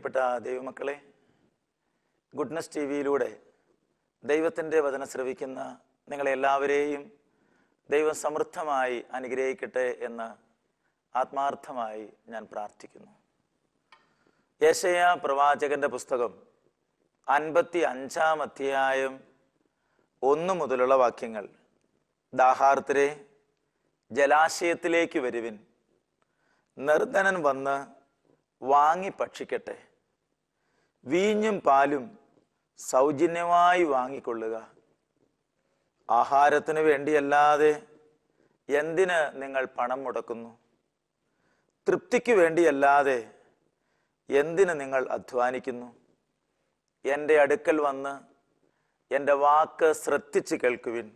പ്രിയപ്പെട്ട ദൈവമക്കളെ goodness T വിയിലൂടെ ദൈവത്തിൻ്റെ വചനം ശ്രവിക്കുന്ന നിങ്ങളെല്ലാവരെയും ദൈവം സമൃദ്ധമായി അനുഗ്രഹിക്കട്ടെ എന്ന് ആത്മാർത്ഥമായി ഞാൻ പ്രാർത്ഥിക്കുന്നു യേശയ പ്രവാചകന്റെ പുസ്തകം അൻപത്തി അഞ്ചാം അധ്യായം ഒന്ന് മുതലുള്ള വാക്യങ്ങൾ ദാഹാർത്തരെ ജലാശയത്തിലേക്ക് വരുവിൻ നിർധനൻ വന്ന് വാങ്ങി ഭക്ഷിക്കട്ടെ വീഞ്ഞും പാലും സൗജന്യമായി വാങ്ങിക്കൊള്ളുക ആഹാരത്തിന് വേണ്ടിയല്ലാതെ എന്തിന് നിങ്ങൾ പണം മുടക്കുന്നു തൃപ്തിക്ക് വേണ്ടിയല്ലാതെ എന്തിന് നിങ്ങൾ അധ്വാനിക്കുന്നു എൻ്റെ അടുക്കൽ വന്ന് എൻ്റെ വാക്ക് ശ്രദ്ധിച്ച് കേൾക്കുവിൻ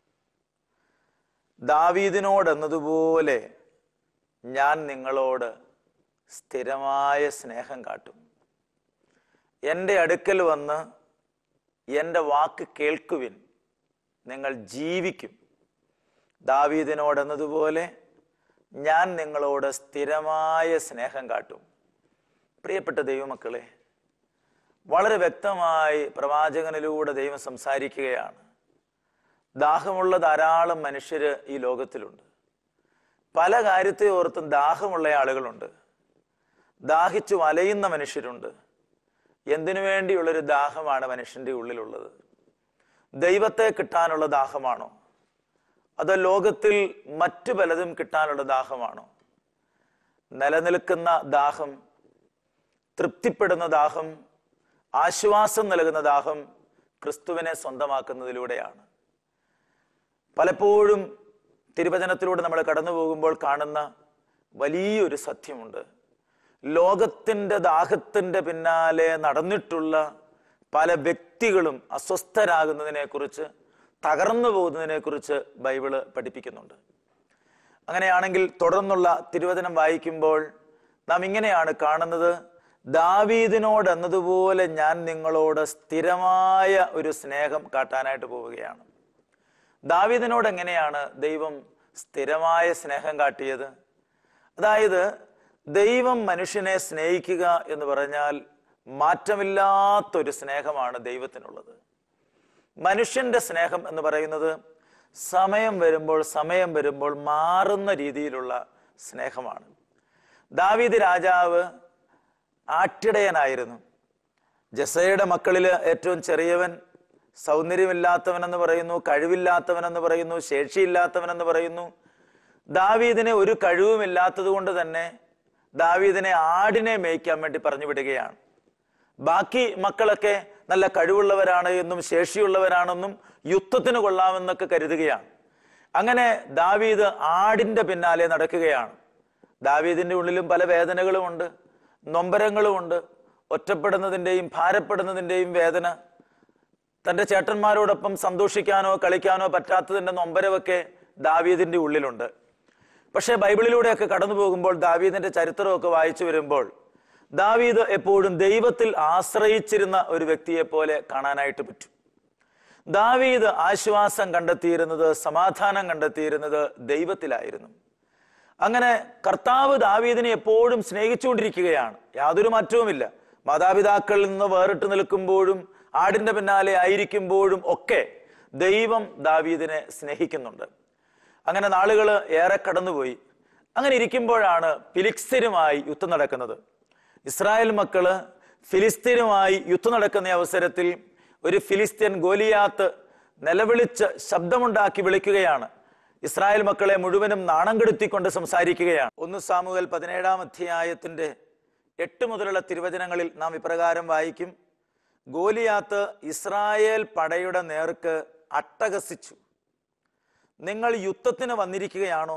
ദാവീദിനോടെന്നതുപോലെ ഞാൻ നിങ്ങളോട് സ്ഥിരമായ സ്നേഹം കാട്ടും എൻ്റെ അടുക്കൽ വന്ന് എൻ്റെ വാക്ക് കേൾക്കുവിൻ നിങ്ങൾ ജീവിക്കും ദാവീദിനോടെന്നതുപോലെ ഞാൻ നിങ്ങളോട് സ്ഥിരമായ സ്നേഹം കാട്ടും പ്രിയപ്പെട്ട ദൈവമക്കളെ വളരെ വ്യക്തമായി പ്രവാചകനിലൂടെ ദൈവം സംസാരിക്കുകയാണ് ദാഹമുള്ള ധാരാളം മനുഷ്യർ ഈ ലോകത്തിലുണ്ട് പല കാര്യത്തെ ഓർത്തും ദാഹമുള്ള ആളുകളുണ്ട് ദാഹിച്ചു വലയുന്ന മനുഷ്യരുണ്ട് എന്തിനു വേണ്ടിയുള്ളൊരു ദാഹമാണ് മനുഷ്യന്റെ ഉള്ളിലുള്ളത് ദൈവത്തെ കിട്ടാനുള്ള ദാഹമാണോ അതോ ലോകത്തിൽ മറ്റു പലതും കിട്ടാനുള്ള ദാഹമാണോ നിലനിൽക്കുന്ന ദാഹം തൃപ്തിപ്പെടുന്ന ദാഹം ആശ്വാസം നൽകുന്ന ദാഹം ക്രിസ്തുവിനെ സ്വന്തമാക്കുന്നതിലൂടെയാണ് പലപ്പോഴും തിരുവചനത്തിലൂടെ നമ്മൾ കടന്നു പോകുമ്പോൾ കാണുന്ന വലിയൊരു സത്യമുണ്ട് ലോകത്തിൻ്റെ ദാഹത്തിൻ്റെ പിന്നാലെ നടന്നിട്ടുള്ള പല വ്യക്തികളും അസ്വസ്ഥരാകുന്നതിനെ കുറിച്ച് തകർന്നു പോകുന്നതിനെ കുറിച്ച് ബൈബിള് പഠിപ്പിക്കുന്നുണ്ട് അങ്ങനെയാണെങ്കിൽ തുടർന്നുള്ള തിരുവചനം വായിക്കുമ്പോൾ നാം ഇങ്ങനെയാണ് കാണുന്നത് ദാവീദിനോട് എന്നതുപോലെ ഞാൻ നിങ്ങളോട് സ്ഥിരമായ ഒരു സ്നേഹം കാട്ടാനായിട്ട് പോവുകയാണ് ദാവീദിനോട് എങ്ങനെയാണ് ദൈവം സ്ഥിരമായ സ്നേഹം കാട്ടിയത് അതായത് ദൈവം മനുഷ്യനെ സ്നേഹിക്കുക എന്ന് പറഞ്ഞാൽ മാറ്റമില്ലാത്തൊരു സ്നേഹമാണ് ദൈവത്തിനുള്ളത് മനുഷ്യന്റെ സ്നേഹം എന്ന് പറയുന്നത് സമയം വരുമ്പോൾ സമയം വരുമ്പോൾ മാറുന്ന രീതിയിലുള്ള സ്നേഹമാണ് ദാവീദ് രാജാവ് ആട്ടിടയനായിരുന്നു ജസയുടെ മക്കളിൽ ഏറ്റവും ചെറിയവൻ സൗന്ദര്യമില്ലാത്തവനെന്ന് പറയുന്നു കഴിവില്ലാത്തവനെന്ന് പറയുന്നു ശേഷിയില്ലാത്തവനെന്ന് പറയുന്നു ദാവീദിന് ഒരു കഴിവുമില്ലാത്തത് കൊണ്ട് തന്നെ ദാവീദിനെ ആടിനെ മേയ്ക്കാൻ വേണ്ടി പറഞ്ഞു വിടുകയാണ് ബാക്കി മക്കളൊക്കെ നല്ല കഴിവുള്ളവരാണ് എന്നും ശേഷിയുള്ളവരാണെന്നും യുദ്ധത്തിന് കൊള്ളാമെന്നൊക്കെ കരുതുകയാണ് അങ്ങനെ ദാവീദ് ആടിന്റെ പിന്നാലെ നടക്കുകയാണ് ദാവീദിന്റെ ഉള്ളിലും പല വേദനകളുമുണ്ട് നൊമ്പരങ്ങളുമുണ്ട് ഒറ്റപ്പെടുന്നതിൻ്റെയും ഭാരപ്പെടുന്നതിൻ്റെയും വേദന തൻ്റെ ചേട്ടന്മാരോടൊപ്പം സന്തോഷിക്കാനോ കളിക്കാനോ പറ്റാത്തതിൻ്റെ നൊമ്പരമൊക്കെ ദാവീദിന്റെ ഉള്ളിലുണ്ട് പക്ഷേ ബൈബിളിലൂടെയൊക്കെ കടന്നു പോകുമ്പോൾ ദാവീദിന്റെ ചരിത്രമൊക്കെ വായിച്ചു വരുമ്പോൾ ദാവീദ് എപ്പോഴും ദൈവത്തിൽ ആശ്രയിച്ചിരുന്ന ഒരു വ്യക്തിയെ പോലെ കാണാനായിട്ട് പറ്റും ദാവീദ് ആശ്വാസം കണ്ടെത്തിയിരുന്നത് സമാധാനം കണ്ടെത്തിയിരുന്നത് ദൈവത്തിലായിരുന്നു അങ്ങനെ കർത്താവ് ദാവീദിനെ എപ്പോഴും സ്നേഹിച്ചുകൊണ്ടിരിക്കുകയാണ് യാതൊരു മാറ്റവുമില്ല മാതാപിതാക്കളിൽ നിന്ന് വേറിട്ട് നിൽക്കുമ്പോഴും ആടിന്റെ പിന്നാലെ ആയിരിക്കുമ്പോഴും ഒക്കെ ദൈവം ദാവീദിനെ സ്നേഹിക്കുന്നുണ്ട് അങ്ങനെ നാളുകൾ ഏറെ കടന്നുപോയി അങ്ങനെ ഇരിക്കുമ്പോഴാണ് ഫിലിക്സ്തരുമായി യുദ്ധം നടക്കുന്നത് ഇസ്രായേൽ മക്കള് ഫിലിസ്തീനുമായി യുദ്ധം നടക്കുന്ന അവസരത്തിൽ ഒരു ഫിലിസ്തീൻ ഗോലിയാത്ത് നിലവിളിച്ച് ശബ്ദമുണ്ടാക്കി വിളിക്കുകയാണ് ഇസ്രായേൽ മക്കളെ മുഴുവനും നാണം കെടുത്തിക്കൊണ്ട് സംസാരിക്കുകയാണ് ഒന്ന് സാമുവൽ പതിനേഴാം അധ്യായത്തിന്റെ എട്ട് മുതലുള്ള തിരുവചനങ്ങളിൽ നാം ഇപ്രകാരം വായിക്കും ഗോലിയാത്ത് ഇസ്രായേൽ പടയുടെ നേർക്ക് അട്ടഹസിച്ചു നിങ്ങൾ യുദ്ധത്തിന് വന്നിരിക്കുകയാണോ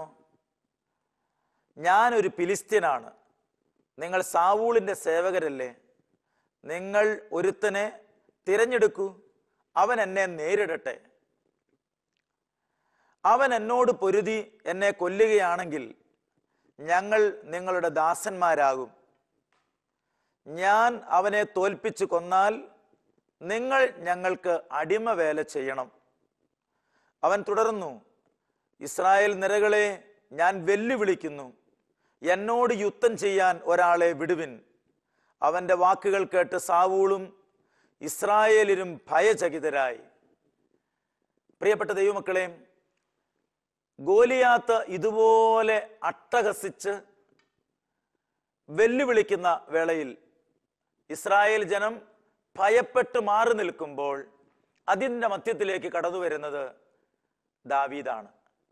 ഞാൻ ഒരു ഫിലിസ്തീനാണ് നിങ്ങൾ സാവൂളിന്റെ സേവകരല്ലേ നിങ്ങൾ ഒരുത്തനെ തിരഞ്ഞെടുക്കൂ അവൻ എന്നെ നേരിടട്ടെ അവൻ എന്നോട് പൊരുതി എന്നെ കൊല്ലുകയാണെങ്കിൽ ഞങ്ങൾ നിങ്ങളുടെ ദാസന്മാരാകും ഞാൻ അവനെ തോൽപ്പിച്ചു കൊന്നാൽ നിങ്ങൾ ഞങ്ങൾക്ക് അടിമ വേല ചെയ്യണം അവൻ തുടർന്നു ഇസ്രായേൽ നിരകളെ ഞാൻ വെല്ലുവിളിക്കുന്നു എന്നോട് യുദ്ധം ചെയ്യാൻ ഒരാളെ വിടുവിൻ അവന്റെ വാക്കുകൾ കേട്ട് സാവൂളും ഇസ്രായേലിലും ഭയചകിതരായി പ്രിയപ്പെട്ട ദൈവമക്കളെ ഗോലിയാത്ത് ഇതുപോലെ അട്ടഹസിച്ച് വെല്ലുവിളിക്കുന്ന വേളയിൽ ഇസ്രായേൽ ജനം ഭയപ്പെട്ട് മാറി നിൽക്കുമ്പോൾ അതിൻ്റെ മധ്യത്തിലേക്ക് കടന്നു വരുന്നത് ദാവീദാണ്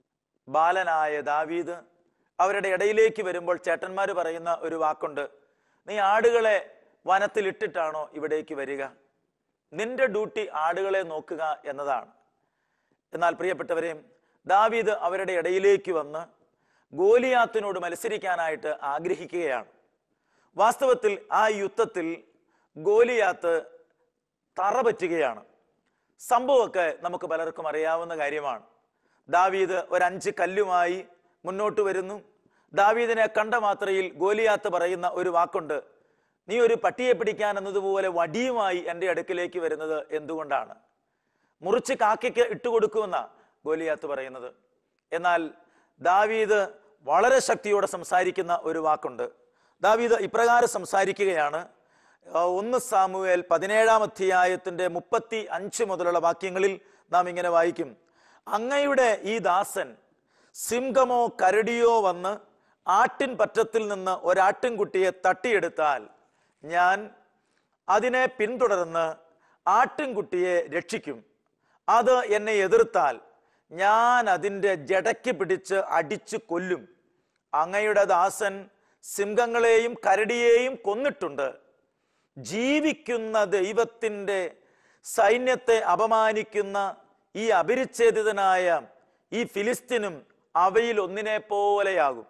ബാലനായ ദാവീദ് അവരുടെ ഇടയിലേക്ക് വരുമ്പോൾ ചേട്ടന്മാർ പറയുന്ന ഒരു വാക്കുണ്ട് നീ ആടുകളെ വനത്തിലിട്ടിട്ടാണോ ഇവിടേക്ക് വരിക നിന്റെ ഡ്യൂട്ടി ആടുകളെ നോക്കുക എന്നതാണ് എന്നാൽ പ്രിയപ്പെട്ടവരെ ദാവീദ് അവരുടെ ഇടയിലേക്ക് വന്ന് ഗോലിയാത്തിനോട് മത്സരിക്കാനായിട്ട് ആഗ്രഹിക്കുകയാണ് വാസ്തവത്തിൽ ആ യുദ്ധത്തിൽ ഗോലിയാത്ത് തറ പറ്റുകയാണ് സംഭവമൊക്കെ നമുക്ക് പലർക്കും അറിയാവുന്ന കാര്യമാണ് ദാവീദ് ഒരു അഞ്ച് കല്ലുമായി മുന്നോട്ട് വരുന്നു ദാവീദിനെ കണ്ട മാത്രയിൽ ഗോലിയാത്ത് പറയുന്ന ഒരു വാക്കുണ്ട് നീ ഒരു പട്ടിയെ പിടിക്കാൻ എന്നതുപോലെ വടിയുമായി എൻ്റെ അടുക്കിലേക്ക് വരുന്നത് എന്തുകൊണ്ടാണ് മുറിച്ച് കാക്കയ്ക്ക് ഇട്ടുകൊടുക്കുമെന്ന ഗോലിയാത്ത് പറയുന്നത് എന്നാൽ ദാവീദ് വളരെ ശക്തിയോടെ സംസാരിക്കുന്ന ഒരു വാക്കുണ്ട് ദാവീദ് ഇപ്രകാരം സംസാരിക്കുകയാണ് ആ, ഒന്ന് സാമുവേൽ പതിനേഴാം അധ്യായത്തിന്റെ മുപ്പത്തി അഞ്ച് മുതലുള്ള വാക്യങ്ങളിൽ നാം ഇങ്ങനെ വായിക്കും അങ്ങയുടെ ഈ ദാസൻ സിംഹമോ കരടിയോ വന്ന് ആട്ടിൻ പറ്റത്തിൽ നിന്ന് ഒരാട്ടിൻകുട്ടിയെ തട്ടിയെടുത്താൽ ഞാൻ അതിനെ പിന്തുടർന്ന് ആട്ടിൻകുട്ടിയെ രക്ഷിക്കും അത് എന്നെ എതിർത്താൽ ഞാൻ അതിൻ്റെ ജടയ്ക്ക് പിടിച്ച് അടിച്ചു കൊല്ലും അങ്ങയുടെ ദാസൻ സിംഹങ്ങളെയും കരടിയെയും കൊന്നിട്ടുണ്ട് ജീവിക്കുന്ന ദൈവത്തിൻ്റെ സൈന്യത്തെ അപമാനിക്കുന്ന ഈ അപരിച്ഛേദിതനായ ഈ ഫിലിസ്തീനും അവയിൽ ഒന്നിനെ പോലെയാകും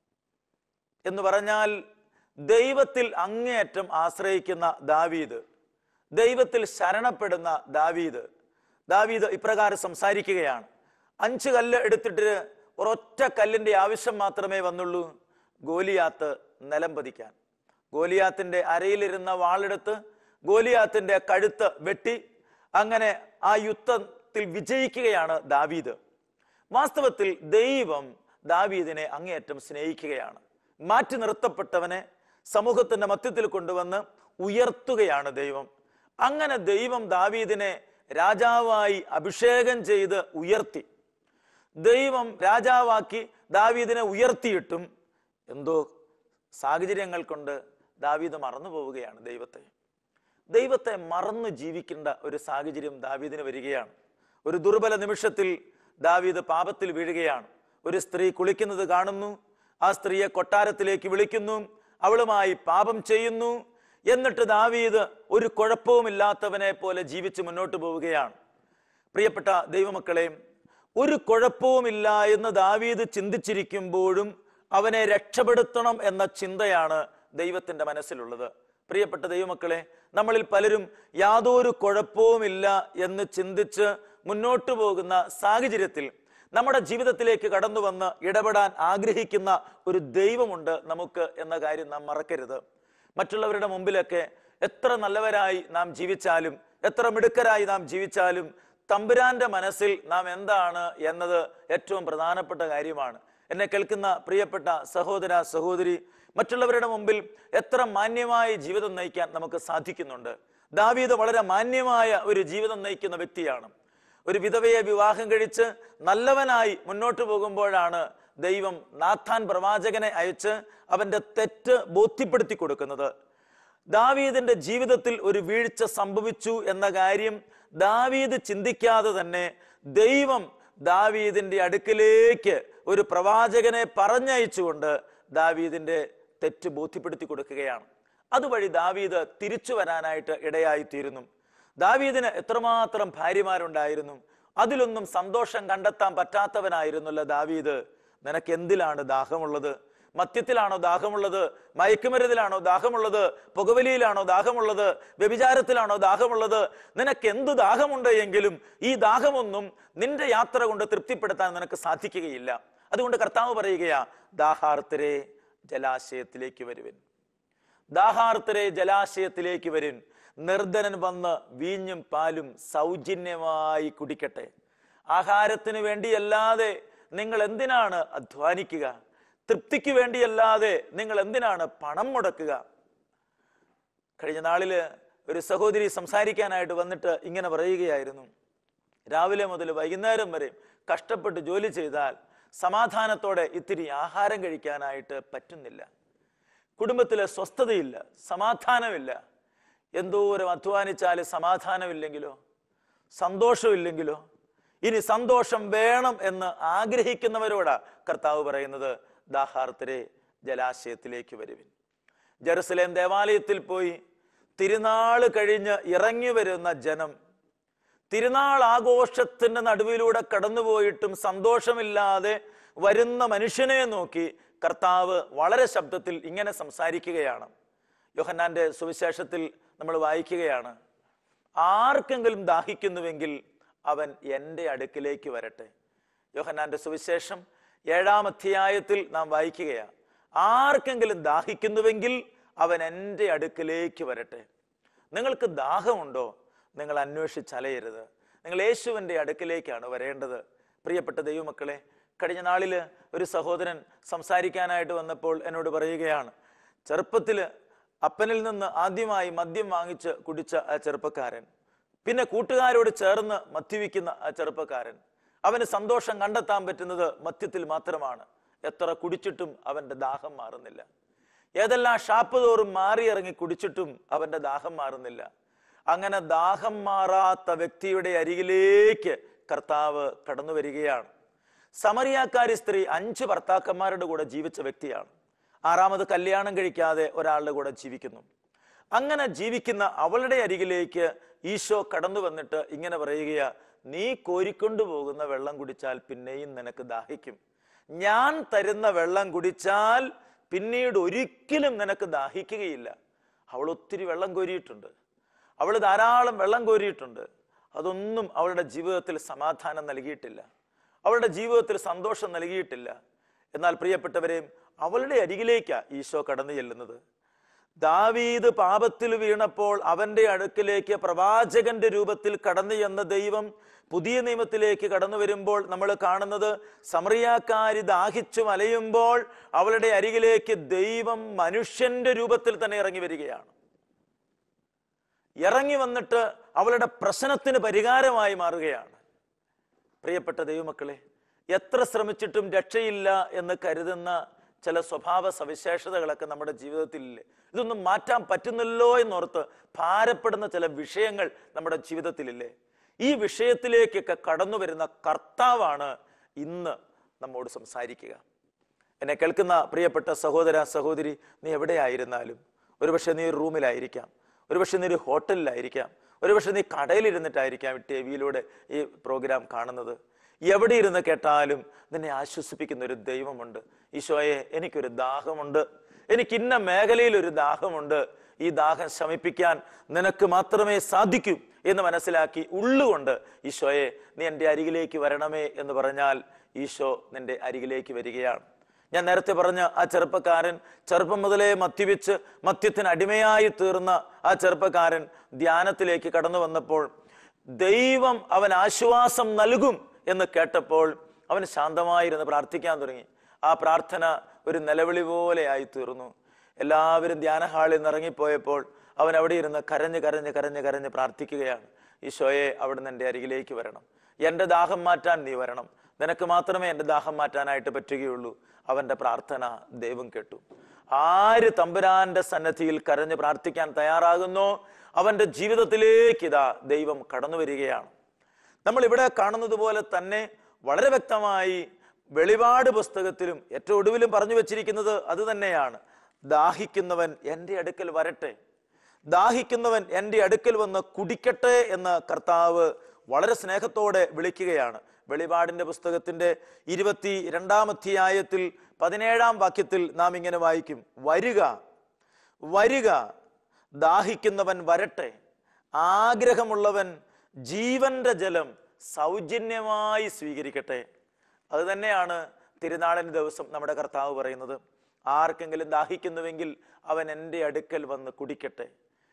എന്ന് പറഞ്ഞാൽ ദൈവത്തിൽ അങ്ങേയറ്റം ആശ്രയിക്കുന്ന ദാവീദ് ദൈവത്തിൽ ശരണപ്പെടുന്ന ദാവീദ് ദാവീദ് ഇപ്രകാരം സംസാരിക്കുകയാണ് അഞ്ച് കല്ല് എടുത്തിട്ട് ഒരൊറ്റ കല്ലിന്റെ ആവശ്യം മാത്രമേ വന്നുള്ളൂ ഗോലിയാത്ത് നിലം പതിക്കാൻ ഗോലിയാത്തിന്റെ അരയിലിരുന്ന വാളെടുത്ത് ഗോലിയാത്തിന്റെ കഴുത്ത് വെട്ടി അങ്ങനെ ആ യുദ്ധത്തിൽ വിജയിക്കുകയാണ് ദാവീദ് വാസ്തവത്തിൽ ദൈവം ദാവീദിനെ അങ്ങേയറ്റം സ്നേഹിക്കുകയാണ് മാറ്റി നിർത്തപ്പെട്ടവനെ സമൂഹത്തിന്റെ മധ്യത്തിൽ കൊണ്ടുവന്ന് ഉയർത്തുകയാണ് ദൈവം അങ്ങനെ ദൈവം ദാവീദിനെ രാജാവായി അഭിഷേകം ചെയ്ത് ഉയർത്തി ദൈവം രാജാവാക്കി ദാവീദിനെ ഉയർത്തിയിട്ടും എന്തോ സാഹചര്യങ്ങൾ കൊണ്ട് ദാവീദ് മറന്നു പോവുകയാണ് ദൈവത്തെ ദൈവത്തെ മറന്നു ജീവിക്കേണ്ട ഒരു സാഹചര്യം ദാവീദിന് വരികയാണ് ഒരു ദുർബല നിമിഷത്തിൽ ദാവീദ് പാപത്തിൽ വീഴുകയാണ് ഒരു സ്ത്രീ കുളിക്കുന്നത് കാണുന്നു ആ സ്ത്രീയെ കൊട്ടാരത്തിലേക്ക് വിളിക്കുന്നു അവളുമായി പാപം ചെയ്യുന്നു എന്നിട്ട് ദാവീദ് ഒരു കുഴപ്പവുമില്ലാത്തവനെ പോലെ ജീവിച്ച് മുന്നോട്ട് പോവുകയാണ് പ്രിയപ്പെട്ട ദൈവമക്കളെ ഒരു കുഴപ്പവുമില്ല എന്ന് ദാവീദ് ചിന്തിച്ചിരിക്കുമ്പോഴും അവനെ രക്ഷപ്പെടുത്തണം എന്ന ചിന്തയാണ് ദൈവത്തിന്റെ മനസ്സിലുള്ളത് പ്രിയപ്പെട്ട ദൈവമക്കളെ നമ്മളിൽ പലരും യാതൊരു കുഴപ്പവുമില്ല എന്ന് ചിന്തിച്ച് മുന്നോട്ട് പോകുന്ന സാഹചര്യത്തിൽ നമ്മുടെ ജീവിതത്തിലേക്ക് കടന്നു വന്ന് ഇടപെടാൻ ആഗ്രഹിക്കുന്ന ഒരു ദൈവമുണ്ട് നമുക്ക് എന്ന കാര്യം നാം മറക്കരുത് മറ്റുള്ളവരുടെ മുമ്പിലൊക്കെ എത്ര നല്ലവരായി നാം ജീവിച്ചാലും എത്ര മിടുക്കരായി നാം ജീവിച്ചാലും തമ്പുരാന്റെ മനസ്സിൽ നാം എന്താണ് എന്നത് ഏറ്റവും പ്രധാനപ്പെട്ട കാര്യമാണ് എന്നെ കേൾക്കുന്ന പ്രിയപ്പെട്ട സഹോദര സഹോദരി മറ്റുള്ളവരുടെ മുമ്പിൽ എത്ര മാന്യമായ ജീവിതം നയിക്കാൻ നമുക്ക് സാധിക്കുന്നുണ്ട് ദാവീദ് വളരെ മാന്യമായ ഒരു ജീവിതം നയിക്കുന്ന വ്യക്തിയാണ് ഒരു വിധവയെ വിവാഹം കഴിച്ച് നല്ലവനായി മുന്നോട്ട് പോകുമ്പോഴാണ് ദൈവം നാഥാൻ പ്രവാചകനെ അയച്ച് അവന്റെ തെറ്റ് ബോധ്യപ്പെടുത്തി കൊടുക്കുന്നത് ദാവീദിന്റെ ജീവിതത്തിൽ ഒരു വീഴ്ച സംഭവിച്ചു എന്ന കാര്യം ദാവീദ് ചിന്തിക്കാതെ തന്നെ ദൈവം ദാവീദിന്റെ അടുക്കിലേക്ക് ഒരു പ്രവാചകനെ പറഞ്ഞയച്ചുകൊണ്ട് ദാവീദിന്റെ തെറ്റ് ബോധ്യപ്പെടുത്തി കൊടുക്കുകയാണ് അതുവഴി ദാവീദ് തിരിച്ചു വരാനായിട്ട് ഇടയായി തീരുന്നു ദാവീദിന് എത്രമാത്രം ഭാര്യമാരുണ്ടായിരുന്നു അതിലൊന്നും സന്തോഷം കണ്ടെത്താൻ പറ്റാത്തവനായിരുന്നല്ലോ ദാവീദ് നിനക്ക് എന്തിലാണ് ദാഹമുള്ളത് മദ്യത്തിലാണോ ദാഹമുള്ളത് മയക്കുമരുന്നിലാണോ ദാഹമുള്ളത് പുകവലിയിലാണോ ദാഹമുള്ളത് വ്യഭിചാരത്തിലാണോ ദാഹമുള്ളത് നിനക്ക് എന്ത് ദാഹമുണ്ട് എങ്കിലും ഈ ദാഹമൊന്നും നിന്റെ യാത്ര കൊണ്ട് തൃപ്തിപ്പെടുത്താൻ നിനക്ക് സാധിക്കുകയില്ല അതുകൊണ്ട് കർത്താവ് പറയുകയാ ദാഹാർത്തരെ ജലാശയത്തിലേക്ക് വരുവൻ ദാഹാർത്തരെ ജലാശയത്തിലേക്ക് വരും നിർധനൻ വന്ന് വീഞ്ഞും പാലും സൗജന്യമായി കുടിക്കട്ടെ ആഹാരത്തിന് വേണ്ടിയല്ലാതെ നിങ്ങൾ എന്തിനാണ് അധ്വാനിക്കുക തൃപ്തിക്ക് വേണ്ടിയല്ലാതെ നിങ്ങൾ എന്തിനാണ് പണം മുടക്കുക കഴിഞ്ഞ നാളില് ഒരു സഹോദരി സംസാരിക്കാനായിട്ട് വന്നിട്ട് ഇങ്ങനെ പറയുകയായിരുന്നു രാവിലെ മുതൽ വൈകുന്നേരം വരെ കഷ്ടപ്പെട്ട് ജോലി ചെയ്താൽ സമാധാനത്തോടെ ഇത്തിരി ആഹാരം കഴിക്കാനായിട്ട് പറ്റുന്നില്ല കുടുംബത്തിലെ സ്വസ്ഥതയില്ല സമാധാനമില്ല എന്തോരം അധ്വാനിച്ചാൽ സമാധാനമില്ലെങ്കിലോ സന്തോഷമില്ലെങ്കിലോ ഇനി സന്തോഷം വേണം എന്ന് ആഗ്രഹിക്കുന്നവരോടാ കർത്താവ് പറയുന്നത് ദാഹാർത്തരെ ജലാശയത്തിലേക്ക് വരുവിൻ ജെറുസലേം ദേവാലയത്തിൽ പോയി തിരുനാള് കഴിഞ്ഞ് ഇറങ്ങി വരുന്ന ജനം തിരുനാൾ ആഘോഷത്തിന്റെ നടുവിലൂടെ കടന്നുപോയിട്ടും സന്തോഷമില്ലാതെ വരുന്ന മനുഷ്യനെ നോക്കി കർത്താവ് വളരെ ശബ്ദത്തിൽ ഇങ്ങനെ സംസാരിക്കുകയാണ് യോഹന്നാന്റെ സുവിശേഷത്തിൽ നമ്മൾ വായിക്കുകയാണ് ആർക്കെങ്കിലും ദാഹിക്കുന്നുവെങ്കിൽ അവൻ എൻ്റെ അടുക്കിലേക്ക് വരട്ടെ യോഹന്നാന്റെ സുവിശേഷം ഏഴാം അധ്യായത്തിൽ നാം വായിക്കുകയാണ് ആർക്കെങ്കിലും ദാഹിക്കുന്നുവെങ്കിൽ അവൻ എൻ്റെ അടുക്കിലേക്ക് വരട്ടെ നിങ്ങൾക്ക് ദാഹമുണ്ടോ നിങ്ങൾ അന്വേഷിച്ചലയരുത് നിങ്ങൾ യേശുവിൻ്റെ അടുക്കിലേക്കാണ് വരേണ്ടത് പ്രിയപ്പെട്ട ദൈവമക്കളെ കഴിഞ്ഞ നാളിൽ ഒരു സഹോദരൻ സംസാരിക്കാനായിട്ട് വന്നപ്പോൾ എന്നോട് പറയുകയാണ് ചെറുപ്പത്തിൽ അപ്പനിൽ നിന്ന് ആദ്യമായി മദ്യം വാങ്ങിച്ച് കുടിച്ച ആ ചെറുപ്പക്കാരൻ പിന്നെ കൂട്ടുകാരോട് ചേർന്ന് മദ്യപിക്കുന്ന ആ ചെറുപ്പക്കാരൻ അവന് സന്തോഷം കണ്ടെത്താൻ പറ്റുന്നത് മദ്യത്തിൽ മാത്രമാണ് എത്ര കുടിച്ചിട്ടും അവന്റെ ദാഹം മാറുന്നില്ല ഏതെല്ലാം ഷാപ്പ് തോറും മാറിയിറങ്ങി കുടിച്ചിട്ടും അവന്റെ ദാഹം മാറുന്നില്ല അങ്ങനെ ദാഹം മാറാത്ത വ്യക്തിയുടെ അരികിലേക്ക് കർത്താവ് കടന്നു വരികയാണ് സമറിയാക്കാരി സ്ത്രീ അഞ്ച് ഭർത്താക്കന്മാരുടെ കൂടെ ജീവിച്ച വ്യക്തിയാണ് ആറാമത് കല്യാണം കഴിക്കാതെ ഒരാളുടെ കൂടെ ജീവിക്കുന്നു അങ്ങനെ ജീവിക്കുന്ന അവളുടെ അരികിലേക്ക് ഈശോ കടന്നു വന്നിട്ട് ഇങ്ങനെ പറയുകയാ നീ കോരിക്കൊണ്ടു പോകുന്ന വെള്ളം കുടിച്ചാൽ പിന്നെയും നിനക്ക് ദാഹിക്കും ഞാൻ തരുന്ന വെള്ളം കുടിച്ചാൽ പിന്നീട് ഒരിക്കലും നിനക്ക് ദാഹിക്കുകയില്ല അവൾ ഒത്തിരി വെള്ളം കോരിയിട്ടുണ്ട് അവൾ ധാരാളം വെള്ളം കോരിയിട്ടുണ്ട് അതൊന്നും അവളുടെ ജീവിതത്തിൽ സമാധാനം നൽകിയിട്ടില്ല അവളുടെ ജീവിതത്തിൽ സന്തോഷം നൽകിയിട്ടില്ല എന്നാൽ പ്രിയപ്പെട്ടവരെയും അവളുടെ അരികിലേക്കാ ഈശോ കടന്നു ചെല്ലുന്നത് ദാവീദ് പാപത്തിൽ വീണപ്പോൾ അവന്റെ അടുക്കിലേക്ക് പ്രവാചകന്റെ രൂപത്തിൽ കടന്നു ചെന്ന ദൈവം പുതിയ നിയമത്തിലേക്ക് കടന്നു വരുമ്പോൾ നമ്മൾ കാണുന്നത് സമറിയാക്കാരി ദാഹിച്ചു മലയുമ്പോൾ അവളുടെ അരികിലേക്ക് ദൈവം മനുഷ്യന്റെ രൂപത്തിൽ തന്നെ ഇറങ്ങി വരികയാണ് ഇറങ്ങി വന്നിട്ട് അവളുടെ പ്രശ്നത്തിന് പരിഹാരമായി മാറുകയാണ് പ്രിയപ്പെട്ട ദൈവമക്കളെ എത്ര ശ്രമിച്ചിട്ടും രക്ഷയില്ല എന്ന് കരുതുന്ന ചില സ്വഭാവ സവിശേഷതകളൊക്കെ നമ്മുടെ ജീവിതത്തിലില്ലേ ഇതൊന്നും മാറ്റാൻ പറ്റുന്നല്ലോ എന്നോർത്ത് ഭാരപ്പെടുന്ന ചില വിഷയങ്ങൾ നമ്മുടെ ജീവിതത്തിലില്ലേ ഈ വിഷയത്തിലേക്കൊക്കെ കടന്നു വരുന്ന കർത്താവാണ് ഇന്ന് നമ്മോട് സംസാരിക്കുക എന്നെ കേൾക്കുന്ന പ്രിയപ്പെട്ട സഹോദര സഹോദരി നീ എവിടെയായിരുന്നാലും ഒരുപക്ഷെ നീ ഒരു റൂമിലായിരിക്കാം ഒരുപക്ഷെ നീ ഒരു ഹോട്ടലിലായിരിക്കാം ഒരുപക്ഷെ നീ കടയിലിരുന്നിട്ടായിരിക്കാം ടി വിയിലൂടെ ഈ പ്രോഗ്രാം കാണുന്നത് എവിടെ ഇരുന്ന് കേട്ടാലും നിന്നെ ആശ്വസിപ്പിക്കുന്ന ഒരു ദൈവമുണ്ട് ഈശോയെ എനിക്കൊരു ദാഹമുണ്ട് എനിക്ക് ഇന്ന മേഖലയിൽ ഒരു ദാഹമുണ്ട് ഈ ദാഹം ശമിപ്പിക്കാൻ നിനക്ക് മാത്രമേ സാധിക്കൂ എന്ന് മനസ്സിലാക്കി ഉള്ളുകൊണ്ട് ഈശോയെ നീ എൻ്റെ അരികിലേക്ക് വരണമേ എന്ന് പറഞ്ഞാൽ ഈശോ നിന്റെ അരികിലേക്ക് വരികയാണ് ഞാൻ നേരത്തെ പറഞ്ഞ ആ ചെറുപ്പക്കാരൻ ചെറുപ്പം മുതലേ മദ്യപിച്ച് മദ്യത്തിന് അടിമയായി തീർന്ന ആ ചെറുപ്പക്കാരൻ ധ്യാനത്തിലേക്ക് കടന്നു വന്നപ്പോൾ ദൈവം അവൻ ആശ്വാസം നൽകും എന്ന് കേട്ടപ്പോൾ അവൻ ശാന്തമായിരുന്ന് പ്രാർത്ഥിക്കാൻ തുടങ്ങി ആ പ്രാർത്ഥന ഒരു നിലവിളി പോലെ ആയി തീർന്നു എല്ലാവരും ധ്യാന ഹാളിൽ നിന്ന് ഇറങ്ങിപ്പോയപ്പോൾ അവൻ അവിടെ ഇരുന്ന് കരഞ്ഞ് കരഞ്ഞ് കരഞ്ഞ് കരഞ്ഞ് പ്രാർത്ഥിക്കുകയാണ് ഈശോയെ അവിടുന്ന് എൻ്റെ അരികിലേക്ക് വരണം എൻ്റെ ദാഹം മാറ്റാൻ നീ വരണം നിനക്ക് മാത്രമേ എൻ്റെ ദാഹം മാറ്റാനായിട്ട് പറ്റുകയുള്ളൂ അവന്റെ പ്രാർത്ഥന ദൈവം കേട്ടു ആര് തമ്പുരാന്റെ സന്നദ്ധിയിൽ കരഞ്ഞ് പ്രാർത്ഥിക്കാൻ തയ്യാറാകുന്നോ അവന്റെ ജീവിതത്തിലേക്ക് ഇതാ ദൈവം കടന്നു വരികയാണ് നമ്മൾ ഇവിടെ കാണുന്നത് പോലെ തന്നെ വളരെ വ്യക്തമായി വെളിപാട് പുസ്തകത്തിലും ഏറ്റവും ഒടുവിലും പറഞ്ഞു വെച്ചിരിക്കുന്നത് അത് തന്നെയാണ് ദാഹിക്കുന്നവൻ എൻ്റെ അടുക്കൽ വരട്ടെ ദാഹിക്കുന്നവൻ എൻ്റെ അടുക്കൽ വന്ന് കുടിക്കട്ടെ എന്ന് കർത്താവ് വളരെ സ്നേഹത്തോടെ വിളിക്കുകയാണ് വെളിപാടിന്റെ പുസ്തകത്തിന്റെ ഇരുപത്തി രണ്ടാം അധ്യായത്തിൽ പതിനേഴാം വാക്യത്തിൽ നാം ഇങ്ങനെ വായിക്കും വരിക വരിക ദാഹിക്കുന്നവൻ വരട്ടെ ആഗ്രഹമുള്ളവൻ ജീവന്റെ ജലം സൗജന്യമായി സ്വീകരിക്കട്ടെ അത് തന്നെയാണ് തിരുനാളിന് ദിവസം നമ്മുടെ കർത്താവ് പറയുന്നത് ആർക്കെങ്കിലും ദാഹിക്കുന്നുവെങ്കിൽ അവൻ എൻ്റെ അടുക്കൽ വന്ന് കുടിക്കട്ടെ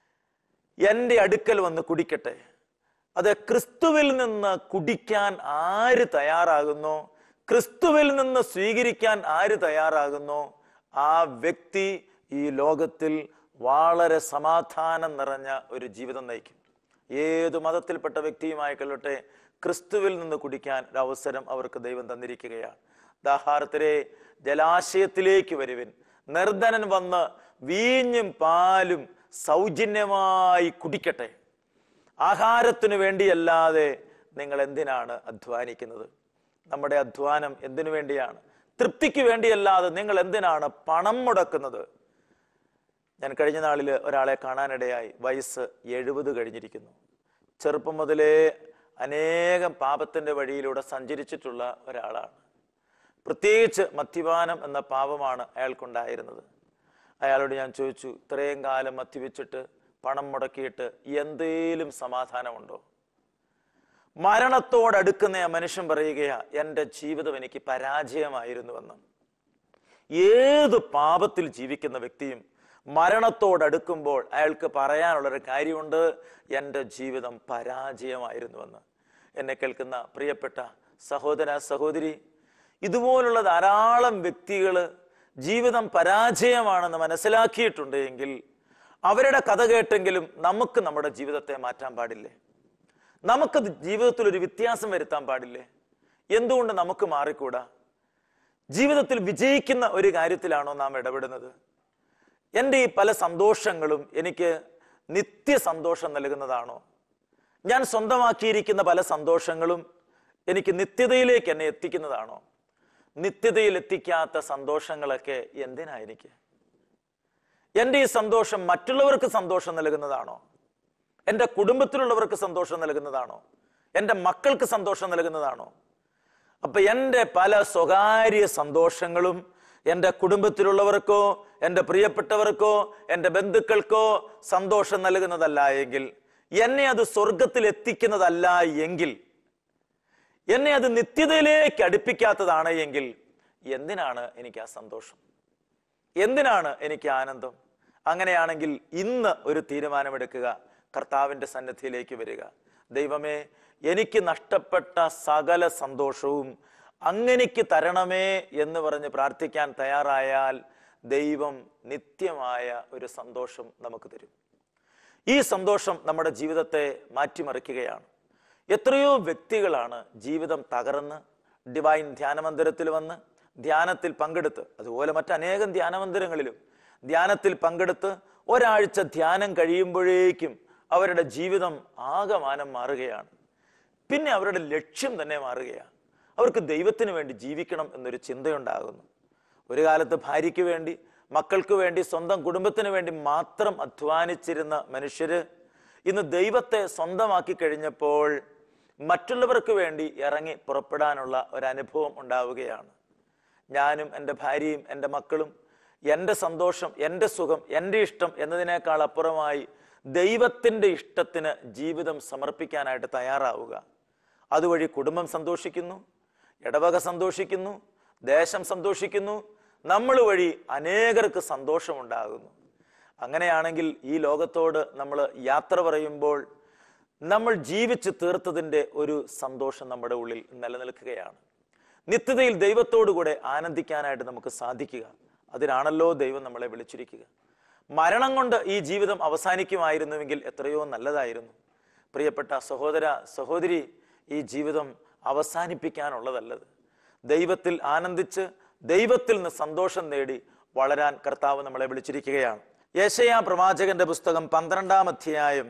എൻ്റെ അടുക്കൽ വന്ന് കുടിക്കട്ടെ അത് ക്രിസ്തുവിൽ നിന്ന് കുടിക്കാൻ ആര് തയ്യാറാകുന്നോ ക്രിസ്തുവിൽ നിന്ന് സ്വീകരിക്കാൻ ആര് തയ്യാറാകുന്നോ ആ വ്യക്തി ഈ ലോകത്തിൽ വളരെ സമാധാനം നിറഞ്ഞ ഒരു ജീവിതം നയിക്കും ഏതു മതത്തിൽപ്പെട്ട വ്യക്തിയുമായിക്കൊള്ളട്ടെ ക്രിസ്തുവിൽ നിന്ന് കുടിക്കാൻ ഒരു അവസരം അവർക്ക് ദൈവം തന്നിരിക്കുകയാണ് ദാഹാരത്തിലെ ജലാശയത്തിലേക്ക് വരുവിൻ നിർധനൻ വന്ന് വീഞ്ഞും പാലും സൗജന്യമായി കുടിക്കട്ടെ ആഹാരത്തിനു വേണ്ടിയല്ലാതെ നിങ്ങൾ എന്തിനാണ് അധ്വാനിക്കുന്നത് നമ്മുടെ അധ്വാനം എന്തിനു വേണ്ടിയാണ് തൃപ്തിക്ക് വേണ്ടിയല്ലാതെ നിങ്ങൾ എന്തിനാണ് പണം മുടക്കുന്നത് ഞാൻ കഴിഞ്ഞ നാളിൽ ഒരാളെ കാണാനിടയായി വയസ്സ് എഴുപത് കഴിഞ്ഞിരിക്കുന്നു ചെറുപ്പം മുതലേ അനേകം പാപത്തിന്റെ വഴിയിലൂടെ സഞ്ചരിച്ചിട്ടുള്ള ഒരാളാണ് പ്രത്യേകിച്ച് മദ്യപാനം എന്ന പാപമാണ് അയാൾക്കുണ്ടായിരുന്നത് അയാളോട് ഞാൻ ചോദിച്ചു ഇത്രയും കാലം മദ്യപിച്ചിട്ട് പണം മുടക്കിയിട്ട് എന്തേലും സമാധാനമുണ്ടോ മരണത്തോടടുക്കുന്ന ആ മനുഷ്യൻ പറയുകയാ എൻ്റെ ജീവിതം എനിക്ക് പരാജയമായിരുന്നുവെന്ന് ഏത് പാപത്തിൽ ജീവിക്കുന്ന വ്യക്തിയും മരണത്തോടടുക്കുമ്പോൾ അയാൾക്ക് പറയാനുള്ളൊരു കാര്യമുണ്ട് എൻ്റെ ജീവിതം പരാജയമായിരുന്നുവെന്ന് എന്നെ കേൾക്കുന്ന പ്രിയപ്പെട്ട സഹോദര സഹോദരി ഇതുപോലുള്ള ധാരാളം വ്യക്തികൾ ജീവിതം പരാജയമാണെന്ന് മനസ്സിലാക്കിയിട്ടുണ്ട് എങ്കിൽ അവരുടെ കഥ കേട്ടെങ്കിലും നമുക്ക് നമ്മുടെ ജീവിതത്തെ മാറ്റാൻ പാടില്ലേ നമുക്ക് ജീവിതത്തിൽ ഒരു വ്യത്യാസം വരുത്താൻ പാടില്ലേ എന്തുകൊണ്ട് നമുക്ക് മാറിക്കൂടാ ജീവിതത്തിൽ വിജയിക്കുന്ന ഒരു കാര്യത്തിലാണോ നാം ഇടപെടുന്നത് എൻ്റെ ഈ പല സന്തോഷങ്ങളും എനിക്ക് നിത്യ സന്തോഷം നൽകുന്നതാണോ ഞാൻ സ്വന്തമാക്കിയിരിക്കുന്ന പല സന്തോഷങ്ങളും എനിക്ക് നിത്യതയിലേക്ക് എന്നെ എത്തിക്കുന്നതാണോ നിത്യതയിൽ എത്തിക്കാത്ത സന്തോഷങ്ങളൊക്കെ എന്തിനാ എനിക്ക് എൻ്റെ ഈ സന്തോഷം മറ്റുള്ളവർക്ക് സന്തോഷം നൽകുന്നതാണോ എൻ്റെ കുടുംബത്തിലുള്ളവർക്ക് സന്തോഷം നൽകുന്നതാണോ എൻ്റെ മക്കൾക്ക് സന്തോഷം നൽകുന്നതാണോ അപ്പൊ എൻ്റെ പല സ്വകാര്യ സന്തോഷങ്ങളും എൻ്റെ കുടുംബത്തിലുള്ളവർക്കോ എൻ്റെ പ്രിയപ്പെട്ടവർക്കോ എൻ്റെ ബന്ധുക്കൾക്കോ സന്തോഷം നൽകുന്നതല്ല എങ്കിൽ എന്നെ അത് സ്വർഗത്തിൽ എത്തിക്കുന്നതല്ല എങ്കിൽ എന്നെ അത് നിത്യതയിലേക്ക് അടുപ്പിക്കാത്തതാണ് എങ്കിൽ എന്തിനാണ് എനിക്ക് ആ സന്തോഷം എന്തിനാണ് എനിക്ക് ആനന്ദം അങ്ങനെയാണെങ്കിൽ ഇന്ന് ഒരു തീരുമാനമെടുക്കുക കർത്താവിൻ്റെ സന്നിധിയിലേക്ക് വരിക ദൈവമേ എനിക്ക് നഷ്ടപ്പെട്ട സകല സന്തോഷവും അങ്ങനെക്ക് തരണമേ എന്ന് പറഞ്ഞ് പ്രാർത്ഥിക്കാൻ തയ്യാറായാൽ ദൈവം നിത്യമായ ഒരു സന്തോഷം നമുക്ക് തരും ഈ സന്തോഷം നമ്മുടെ ജീവിതത്തെ മാറ്റിമറിക്കുകയാണ് എത്രയോ വ്യക്തികളാണ് ജീവിതം തകർന്ന് ഡിവൈൻ ധ്യാനമന്ദിരത്തിൽ വന്ന് ധ്യാനത്തിൽ പങ്കെടുത്ത് അതുപോലെ മറ്റനേകം ധ്യാനമന്ദിരങ്ങളിലും ധ്യാനത്തിൽ പങ്കെടുത്ത് ഒരാഴ്ച ധ്യാനം കഴിയുമ്പോഴേക്കും അവരുടെ ജീവിതം ആകമാനം മാറുകയാണ് പിന്നെ അവരുടെ ലക്ഷ്യം തന്നെ മാറുകയാണ് അവർക്ക് ദൈവത്തിന് വേണ്ടി ജീവിക്കണം എന്നൊരു ചിന്തയുണ്ടാകുന്നു ഒരു കാലത്ത് ഭാര്യയ്ക്ക് വേണ്ടി മക്കൾക്ക് വേണ്ടി സ്വന്തം കുടുംബത്തിന് വേണ്ടി മാത്രം അധ്വാനിച്ചിരുന്ന മനുഷ്യര് ഇന്ന് ദൈവത്തെ സ്വന്തമാക്കി കഴിഞ്ഞപ്പോൾ മറ്റുള്ളവർക്ക് വേണ്ടി ഇറങ്ങി പുറപ്പെടാനുള്ള ഒരു അനുഭവം ഉണ്ടാവുകയാണ് ഞാനും എൻ്റെ ഭാര്യയും എൻ്റെ മക്കളും എൻ്റെ സന്തോഷം എൻ്റെ സുഖം എൻ്റെ ഇഷ്ടം എന്നതിനേക്കാൾ അപ്പുറമായി ദൈവത്തിൻ്റെ ഇഷ്ടത്തിന് ജീവിതം സമർപ്പിക്കാനായിട്ട് തയ്യാറാവുക അതുവഴി കുടുംബം സന്തോഷിക്കുന്നു ഇടവക സന്തോഷിക്കുന്നു ദേശം സന്തോഷിക്കുന്നു നമ്മൾ വഴി അനേകർക്ക് സന്തോഷമുണ്ടാകുന്നു അങ്ങനെയാണെങ്കിൽ ഈ ലോകത്തോട് നമ്മൾ യാത്ര പറയുമ്പോൾ നമ്മൾ ജീവിച്ച് തീർത്തതിൻ്റെ ഒരു സന്തോഷം നമ്മുടെ ഉള്ളിൽ നിലനിൽക്കുകയാണ് നിത്യതയിൽ ദൈവത്തോടുകൂടെ ആനന്ദിക്കാനായിട്ട് നമുക്ക് സാധിക്കുക അതിനാണല്ലോ ദൈവം നമ്മളെ വിളിച്ചിരിക്കുക മരണം കൊണ്ട് ഈ ജീവിതം അവസാനിക്കുമായിരുന്നുവെങ്കിൽ എത്രയോ നല്ലതായിരുന്നു പ്രിയപ്പെട്ട സഹോദര സഹോദരി ഈ ജീവിതം അവസാനിപ്പിക്കാനുള്ളതല്ലത് ദൈവത്തിൽ ആനന്ദിച്ച് ദൈവത്തിൽ നിന്ന് സന്തോഷം നേടി വളരാൻ കർത്താവ് നമ്മളെ വിളിച്ചിരിക്കുകയാണ് യേശയാ പ്രവാചകന്റെ പുസ്തകം പന്ത്രണ്ടാം അധ്യായം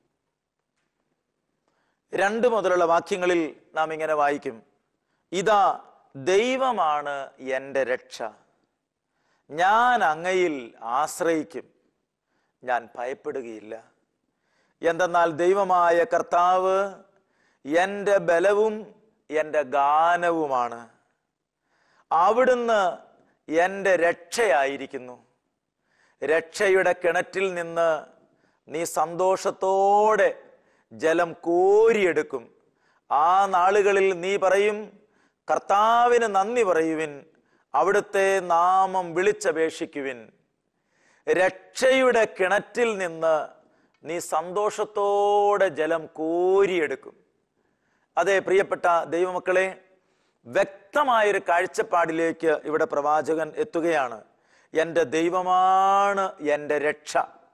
രണ്ട് മുതലുള്ള വാക്യങ്ങളിൽ നാം ഇങ്ങനെ വായിക്കും ഇതാ ദൈവമാണ് എൻ്റെ രക്ഷ ഞാൻ അങ്ങയിൽ ആശ്രയിക്കും ഞാൻ ഭയപ്പെടുകയില്ല എന്തെന്നാൽ ദൈവമായ കർത്താവ് എൻ്റെ ബലവും എൻ്റെ ഗാനവുമാണ് അവിടുന്ന് എൻ്റെ രക്ഷയായിരിക്കുന്നു രക്ഷയുടെ കിണറ്റിൽ നിന്ന് നീ സന്തോഷത്തോടെ ജലം കോരിയെടുക്കും ആ നാളുകളിൽ നീ പറയും കർത്താവിന് നന്ദി പറയുവിൻ അവിടുത്തെ നാമം വിളിച്ചപേക്ഷിക്കുവിൻ രക്ഷയുടെ കിണറ്റിൽ നിന്ന് നീ സന്തോഷത്തോടെ ജലം കോരിയെടുക്കും അതെ പ്രിയപ്പെട്ട ദൈവമക്കളെ വ്യക്തമായൊരു കാഴ്ചപ്പാടിലേക്ക് ഇവിടെ പ്രവാചകൻ എത്തുകയാണ് എൻ്റെ ദൈവമാണ് എൻ്റെ രക്ഷ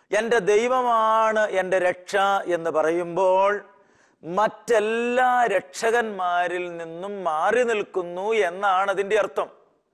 എൻ്റെ ദൈവമാണ് എൻ്റെ രക്ഷ എന്ന് പറയുമ്പോൾ മറ്റെല്ലാ രക്ഷകന്മാരിൽ നിന്നും മാറി നിൽക്കുന്നു എന്നാണ് അതിൻ്റെ അർത്ഥം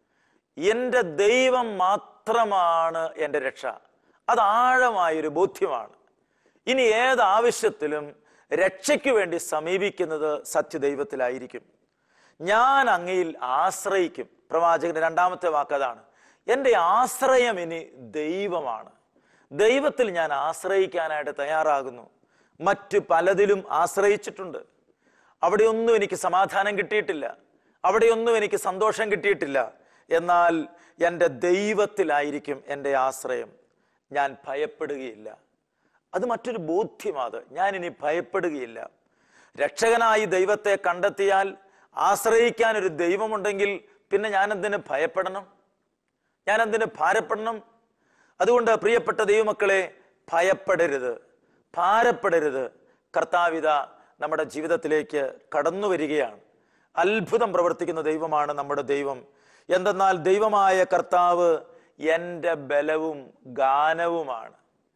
എൻ്റെ ദൈവം മാത്രമാണ് എൻ്റെ രക്ഷ അത് ആഴമായൊരു ബോധ്യമാണ് ഇനി ഏത് ആവശ്യത്തിലും രക്ഷയ്ക്ക് വേണ്ടി സമീപിക്കുന്നത് സത്യദൈവത്തിലായിരിക്കും ഞാൻ അങ്ങയിൽ ആശ്രയിക്കും പ്രവാചകന്റെ രണ്ടാമത്തെ വാക്ക് അതാണ് എൻ്റെ ആശ്രയം ഇനി ദൈവമാണ് ദൈവത്തിൽ ഞാൻ ആശ്രയിക്കാനായിട്ട് തയ്യാറാകുന്നു മറ്റു പലതിലും ആശ്രയിച്ചിട്ടുണ്ട് അവിടെയൊന്നും എനിക്ക് സമാധാനം കിട്ടിയിട്ടില്ല അവിടെയൊന്നും എനിക്ക് സന്തോഷം കിട്ടിയിട്ടില്ല എന്നാൽ എൻ്റെ ദൈവത്തിലായിരിക്കും എൻ്റെ ആശ്രയം ഞാൻ ഭയപ്പെടുകയില്ല അത് മറ്റൊരു ബോധ്യമാണ് ഞാൻ ഇനി ഭയപ്പെടുകയില്ല രക്ഷകനായി ദൈവത്തെ കണ്ടെത്തിയാൽ ആശ്രയിക്കാൻ ഒരു ദൈവമുണ്ടെങ്കിൽ പിന്നെ ഞാൻ എന്തിന് ഭയപ്പെടണം ഞാൻ എന്തിന് ഭാരപ്പെടണം അതുകൊണ്ട് പ്രിയപ്പെട്ട ദൈവമക്കളെ ഭയപ്പെടരുത് ഭാരപ്പെടരുത് കർത്താവിത നമ്മുടെ ജീവിതത്തിലേക്ക് കടന്നു വരികയാണ് അത്ഭുതം പ്രവർത്തിക്കുന്ന ദൈവമാണ് നമ്മുടെ ദൈവം എന്തെന്നാൽ ദൈവമായ കർത്താവ് എൻ്റെ ബലവും ഗാനവുമാണ്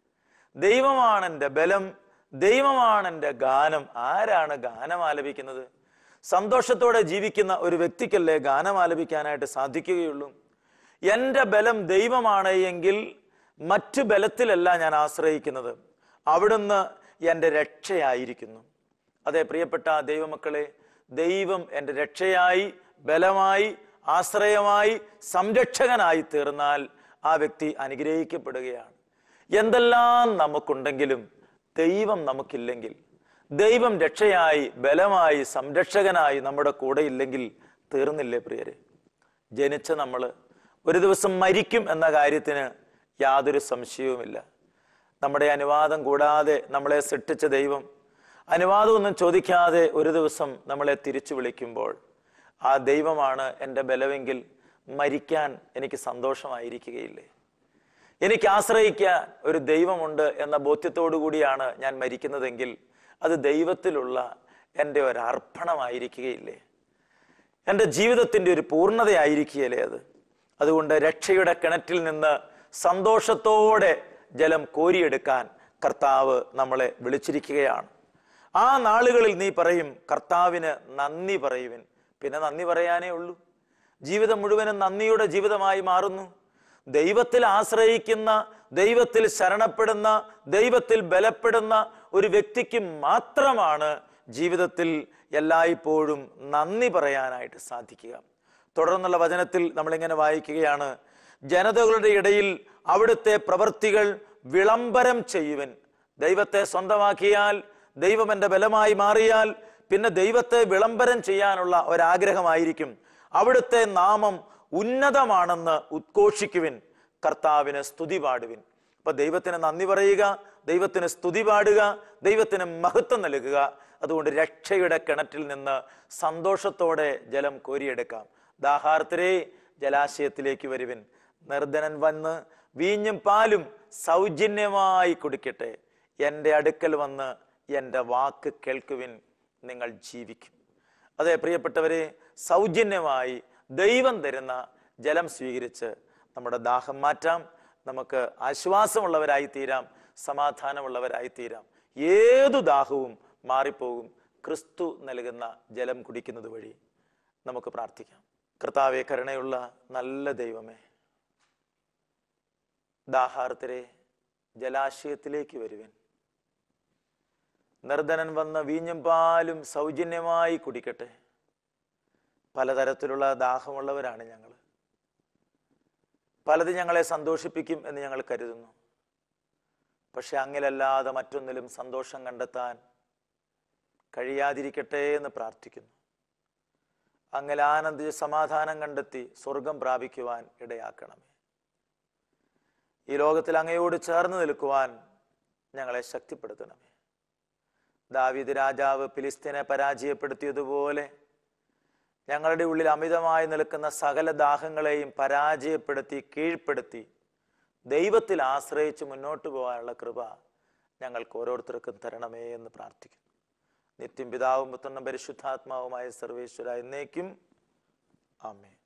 ദൈവമാണ് എൻ്റെ ബലം ദൈവമാണ് എൻ്റെ ഗാനം ആരാണ് ഗാനം ആലപിക്കുന്നത് സന്തോഷത്തോടെ ജീവിക്കുന്ന ഒരു വ്യക്തിക്കല്ലേ ഗാനം ആലപിക്കാനായിട്ട് സാധിക്കുകയുള്ളൂ എൻ്റെ ബലം ദൈവമാണ് എങ്കിൽ മറ്റു ബലത്തിലല്ല ഞാൻ ആശ്രയിക്കുന്നത് അവിടുന്ന് എൻ്റെ രക്ഷയായിരിക്കുന്നു അതെ പ്രിയപ്പെട്ട ദൈവമക്കളെ ദൈവം എൻ്റെ രക്ഷയായി ബലമായി ആശ്രയമായി സംരക്ഷകനായി തീർന്നാൽ ആ വ്യക്തി അനുഗ്രഹിക്കപ്പെടുകയാണ് എന്തെല്ലാം നമുക്കുണ്ടെങ്കിലും ദൈവം നമുക്കില്ലെങ്കിൽ ദൈവം രക്ഷയായി ബലമായി സംരക്ഷകനായി നമ്മുടെ കൂടെ ഇല്ലെങ്കിൽ തീർന്നില്ലേ പ്രിയരെ ജനിച്ച നമ്മൾ ഒരു ദിവസം മരിക്കും എന്ന കാര്യത്തിന് യാതൊരു സംശയവുമില്ല നമ്മുടെ അനുവാദം കൂടാതെ നമ്മളെ സൃഷ്ടിച്ച ദൈവം അനുവാദമൊന്നും ചോദിക്കാതെ ഒരു ദിവസം നമ്മളെ തിരിച്ചു വിളിക്കുമ്പോൾ ആ ദൈവമാണ് എൻ്റെ ബലമെങ്കിൽ മരിക്കാൻ എനിക്ക് സന്തോഷമായിരിക്കുകയില്ലേ എനിക്ക് ആശ്രയിക്കാൻ ഒരു ദൈവമുണ്ട് എന്ന ബോധ്യത്തോടു കൂടിയാണ് ഞാൻ മരിക്കുന്നതെങ്കിൽ അത് ദൈവത്തിലുള്ള എൻ്റെ ഒരു അർപ്പണമായിരിക്കുകയില്ലേ എൻ്റെ ജീവിതത്തിൻ്റെ ഒരു പൂർണ്ണതയായിരിക്കുകയല്ലേ അത് അതുകൊണ്ട് രക്ഷയുടെ കിണറ്റിൽ നിന്ന് സന്തോഷത്തോടെ ജലം കോരിയെടുക്കാൻ കർത്താവ് നമ്മളെ വിളിച്ചിരിക്കുകയാണ് ആ നാളുകളിൽ നീ പറയും കർത്താവിന് നന്ദി പറയുവിൻ പിന്നെ നന്ദി പറയാനേ ഉള്ളൂ ജീവിതം മുഴുവനും നന്ദിയുടെ ജീവിതമായി മാറുന്നു ദൈവത്തിൽ ആശ്രയിക്കുന്ന ദൈവത്തിൽ ശരണപ്പെടുന്ന ദൈവത്തിൽ ബലപ്പെടുന്ന ഒരു വ്യക്തിക്ക് മാത്രമാണ് ജീവിതത്തിൽ എല്ലായ്പ്പോഴും നന്ദി പറയാനായിട്ട് സാധിക്കുക തുടർന്നുള്ള വചനത്തിൽ നമ്മളിങ്ങനെ വായിക്കുകയാണ് ജനതകളുടെ ഇടയിൽ അവിടുത്തെ പ്രവൃത്തികൾ വിളംബരം ചെയ്യുവൻ ദൈവത്തെ സ്വന്തമാക്കിയാൽ ദൈവം എൻ്റെ ബലമായി മാറിയാൽ പിന്നെ ദൈവത്തെ വിളംബരം ചെയ്യാനുള്ള ഒരാഗ്രഹമായിരിക്കും അവിടുത്തെ നാമം ഉന്നതമാണെന്ന് ഉദ്ഘോഷിക്കുവിൻ കർത്താവിന് സ്തുതി പാടുവിൻ അപ്പൊ ദൈവത്തിന് നന്ദി പറയുക ദൈവത്തിന് സ്തുതി പാടുക ദൈവത്തിന് മഹത്വം നൽകുക അതുകൊണ്ട് രക്ഷയുടെ കിണറ്റിൽ നിന്ന് സന്തോഷത്തോടെ ജലം കോരിയെടുക്കാം ദാഹാർത്തരെ ജലാശയത്തിലേക്ക് വരുവിൻ നിർധനൻ വന്ന് വീഞ്ഞും പാലും സൗജന്യമായി കുടിക്കട്ടെ എൻ്റെ അടുക്കൽ വന്ന് എൻ്റെ വാക്ക് കേൾക്കുവിൻ നിങ്ങൾ ജീവിക്കും അതെ പ്രിയപ്പെട്ടവരെ സൗജന്യമായി ദൈവം തരുന്ന ജലം സ്വീകരിച്ച് നമ്മുടെ ദാഹം മാറ്റാം നമുക്ക് ആശ്വാസമുള്ളവരായി തീരാം സമാധാനമുള്ളവരായി തീരാം ഏതു ദാഹവും മാറിപ്പോകും ക്രിസ്തു നൽകുന്ന ജലം കുടിക്കുന്നത് വഴി നമുക്ക് പ്രാർത്ഥിക്കാം കർത്താവെ കരുണയുള്ള നല്ല ദൈവമേ ദാഹാർത്തരെ ജലാശയത്തിലേക്ക് വരുവൻ നിർധനൻ വന്ന വീഞ്ഞും പാലും സൗജന്യമായി കുടിക്കട്ടെ പലതരത്തിലുള്ള ദാഹമുള്ളവരാണ് ഞങ്ങൾ പലത് ഞങ്ങളെ സന്തോഷിപ്പിക്കും എന്ന് ഞങ്ങൾ കരുതുന്നു പക്ഷെ അങ്ങിലല്ലാതെ മറ്റൊന്നിലും സന്തോഷം കണ്ടെത്താൻ കഴിയാതിരിക്കട്ടെ എന്ന് പ്രാർത്ഥിക്കുന്നു അങ്ങിൽ ആനന്ദ സമാധാനം കണ്ടെത്തി സ്വർഗം പ്രാപിക്കുവാൻ ഇടയാക്കണമേ ഈ ലോകത്തിൽ അങ്ങയോട് ചേർന്ന് നിൽക്കുവാൻ ഞങ്ങളെ ശക്തിപ്പെടുത്തണമേ ദാവീദ് രാജാവ് ഫിലിസ്തീനെ പരാജയപ്പെടുത്തിയതുപോലെ ഞങ്ങളുടെ ഉള്ളിൽ അമിതമായി നിൽക്കുന്ന സകല ദാഹങ്ങളെയും പരാജയപ്പെടുത്തി കീഴ്പ്പെടുത്തി ദൈവത്തിൽ ആശ്രയിച്ച് മുന്നോട്ട് പോകാനുള്ള കൃപ ഞങ്ങൾക്ക് ഓരോരുത്തർക്കും തരണമേ എന്ന് പ്രാർത്ഥിക്കുന്നു നിത്യം പിതാവും പുത്രനും പരിശുദ്ധാത്മാവുമായ സർവേശ്വര എന്നേക്കും ആമേ